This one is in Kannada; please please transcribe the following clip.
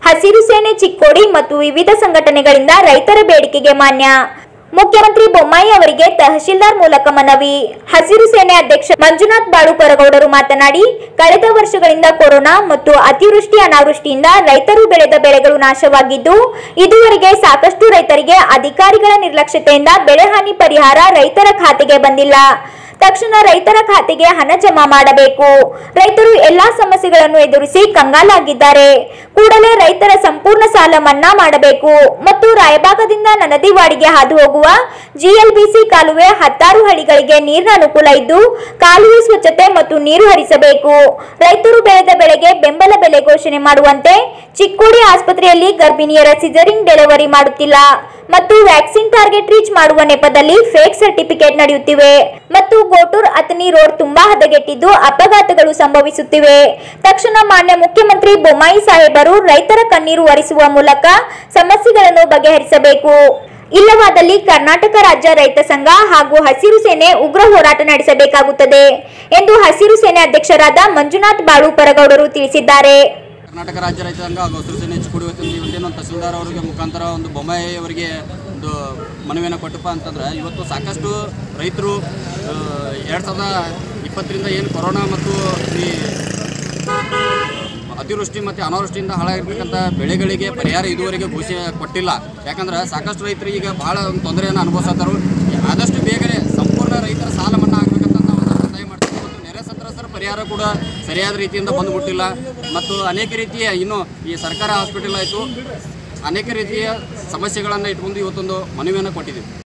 ಹಸಿರು ಸೇನೆ ಚಿಕ್ಕೋಡಿ ಮತ್ತು ವಿವಿಧ ಸಂಘಟನೆಗಳಿಂದ ರೈತರ ಬೇಡಿಕೆಗೆ ಮಾನ್ಯ ಮುಖ್ಯಮಂತ್ರಿ ಬೊಮ್ಮಾಯಿ ಅವರಿಗೆ ತಹಶೀಲ್ದಾರ್ ಮೂಲಕ ಮನವಿ ಹಸಿರು ಸೇನೆ ಅಧ್ಯಕ್ಷ ಮಂಜುನಾಥ್ ಬಾಳು ಕೊರಗೌಡರು ಮಾತನಾಡಿ ಕಳೆದ ವರ್ಷಗಳಿಂದ ಕೊರೋನಾ ಮತ್ತು ಅತಿವೃಷ್ಟಿ ಅನಾವೃಷ್ಟಿಯಿಂದ ರೈತರು ಬೆಳೆದ ಬೆಳೆಗಳು ನಾಶವಾಗಿದ್ದು ಇದುವರೆಗೆ ಸಾಕಷ್ಟು ರೈತರಿಗೆ ಅಧಿಕಾರಿಗಳ ನಿರ್ಲಕ್ಷ್ಯತೆಯಿಂದ ಬೆಳೆಹಾನಿ ಪರಿಹಾರ ರೈತರ ಖಾತೆಗೆ ಬಂದಿಲ್ಲ ತಕ್ಷಣ ರೈತರ ಖಾತೆಗೆ ಹಣ ಜಮಾ ಮಾಡಬೇಕು ರೈತರು ಎಲ್ಲಾ ಸಮಸ್ಯೆಗಳನ್ನು ಎದುರಿಸಿ ಕಂಗಾಲಾಗಿದ್ದಾರೆ ಕೂಡಲೇ ರೈತರ ಸಂಪೂರ್ಣ ಸಾಲ ಮನ್ನಾ ಮಾಡಬೇಕು ಮತ್ತು ರಾಯಭಾಗದಿಂದ ನನದಿವಾಡಿಗೆ ಹಾದು ಹೋಗುವ ಜಿಎಲ್ಬಿಸಿ ಕಾಲುವೆ ಹತ್ತಾರು ಹಳ್ಳಿಗಳಿಗೆ ನೀರಿನ ಅನುಕೂಲ ಇದ್ದು ಕಾಲುವೆ ಸ್ವಚ್ಛತೆ ಮತ್ತು ನೀರು ಹರಿಸಬೇಕು ರೈತರು ಬೆಳೆದ ಬೆಳೆಗೆ ಬೆಂಬಲ ಬೆಲೆ ಘೋಷಣೆ ಮಾಡುವಂತೆ ಚಿಕ್ಕೋಡಿ ಆಸ್ಪತ್ರೆಯಲ್ಲಿ ಗರ್ಭಿಣಿಯರ ಸಿಜರಿಂಗ್ ಡೆಲಿವರಿ ಮಾಡುತ್ತಿಲ್ಲ ಮತ್ತು ವ್ಯಾಕ್ಸಿನ್ ಟಾರ್ಗೆಟ್ ರೀಚ್ ಮಾಡುವ ನೆಪದಲ್ಲಿ ಫೇಕ್ ಸರ್ಟಿಫಿಕೇಟ್ ನಡೆಯುತ್ತಿವೆ ಮತ್ತು ಗೋಟೂರ್ ಅತನಿ ರೋಡ್ ತುಂಬಾ ಹದಗೆಟ್ಟಿದ್ದು ಅಪಘಾತಗಳು ಸಂಭವಿಸುತ್ತಿವೆ ತಕ್ಷಣ ಮಾನ್ಯ ಮುಖ್ಯಮಂತ್ರಿ ಬೊಮ್ಮಾಯಿ ಸಾಹೇಬರು ರೈತರ ಕಣ್ಣೀರು ಒರೆಸುವ ಮೂಲಕ ಸಮಸ್ಯೆಗಳನ್ನು ಬಗೆಹರಿಸಬೇಕು ಇಲ್ಲವಾದಲ್ಲಿ ಕರ್ನಾಟಕ ರಾಜ್ಯ ರೈತ ಸಂಘ ಹಾಗೂ ಹಸಿರು ಸೇನೆ ಉಗ್ರ ಹೋರಾಟ ನಡೆಸಬೇಕಾಗುತ್ತದೆ ಎಂದು ಹಸಿರು ಸೇನೆ ಅಧ್ಯಕ್ಷರಾದ ಮಂಜುನಾಥ್ ಬಾಳು ಪರಗೌಡರು ತಿಳಿಸಿದ್ದಾರೆ ಕರ್ನಾಟಕ ರಾಜ್ಯ ರೈತ ಸಂಘ ಹಾಗೂ ಹಸಿರು ಸೇನೆ ಚಿಕ್ಕುಡಿ ವತಿಯಿಂದ ಇವತ್ತೇನು ತಹಸೀಲ್ದಾರ್ ಅವರಿಗೆ ಮುಖಾಂತರ ಒಂದು ಬೊಮ್ಮಾಯಿ ಅವರಿಗೆ ಒಂದು ಮನವಿಯನ್ನು ಕೊಟ್ಟಪ್ಪ ಅಂತಂದ್ರೆ ಇವತ್ತು ಸಾಕಷ್ಟು ರೈತರು ಎರಡು ಸಾವಿರದ ಇಪ್ಪತ್ತರಿಂದ ಏನು ಕೊರೋನಾ ಮತ್ತು ಈ ಅತಿವೃಷ್ಟಿ ಮತ್ತು ಅನಾವೃಷ್ಟಿಯಿಂದ ಹಾಳಾಗಿರ್ತಕ್ಕಂಥ ಬೆಳೆಗಳಿಗೆ ಪರಿಹಾರ ಇದುವರೆಗೆ ಘೋಷಣೆ ಕೊಟ್ಟಿಲ್ಲ ಯಾಕಂದ್ರೆ ಸಾಕಷ್ಟು ರೈತರು ಈಗ ಬಹಳ ಒಂದು ತೊಂದರೆಯನ್ನು ಅನುಭವಿಸ್ತಾರು ಆದಷ್ಟು ಬೇಗನೆ ಸಂಪೂರ್ಣ ರೈತರ ಸಾಲ ಮನ್ನಾ ಆಗಬೇಕಂತ ನಾವು ಒಂದು ಒತ್ತಾಯ ಮಾಡ್ತೀವಿ ಮತ್ತು ನೆರೆ ಸಂತ್ರಸ್ತರ ಪರಿಹಾರ ಕೂಡ ಸರಿಯಾದ ರೀತಿಯಿಂದ ಬಂದುಬಿಟ್ಟಿಲ್ಲ ಮತ್ತು ಅನೇಕ ರೀತಿಯ ಇನ್ನು ಈ ಸರ್ಕಾರ ಹಾಸ್ಪಿಟಲ್ ಆಯಿತು ಅನೇಕ ರೀತಿಯ ಸಮಸ್ಯೆಗಳನ್ನು ಇಟ್ಕೊಂಡು ಇವತ್ತೊಂದು ಮನವಿಯನ್ನು ಕೊಟ್ಟಿದ್ದೀವಿ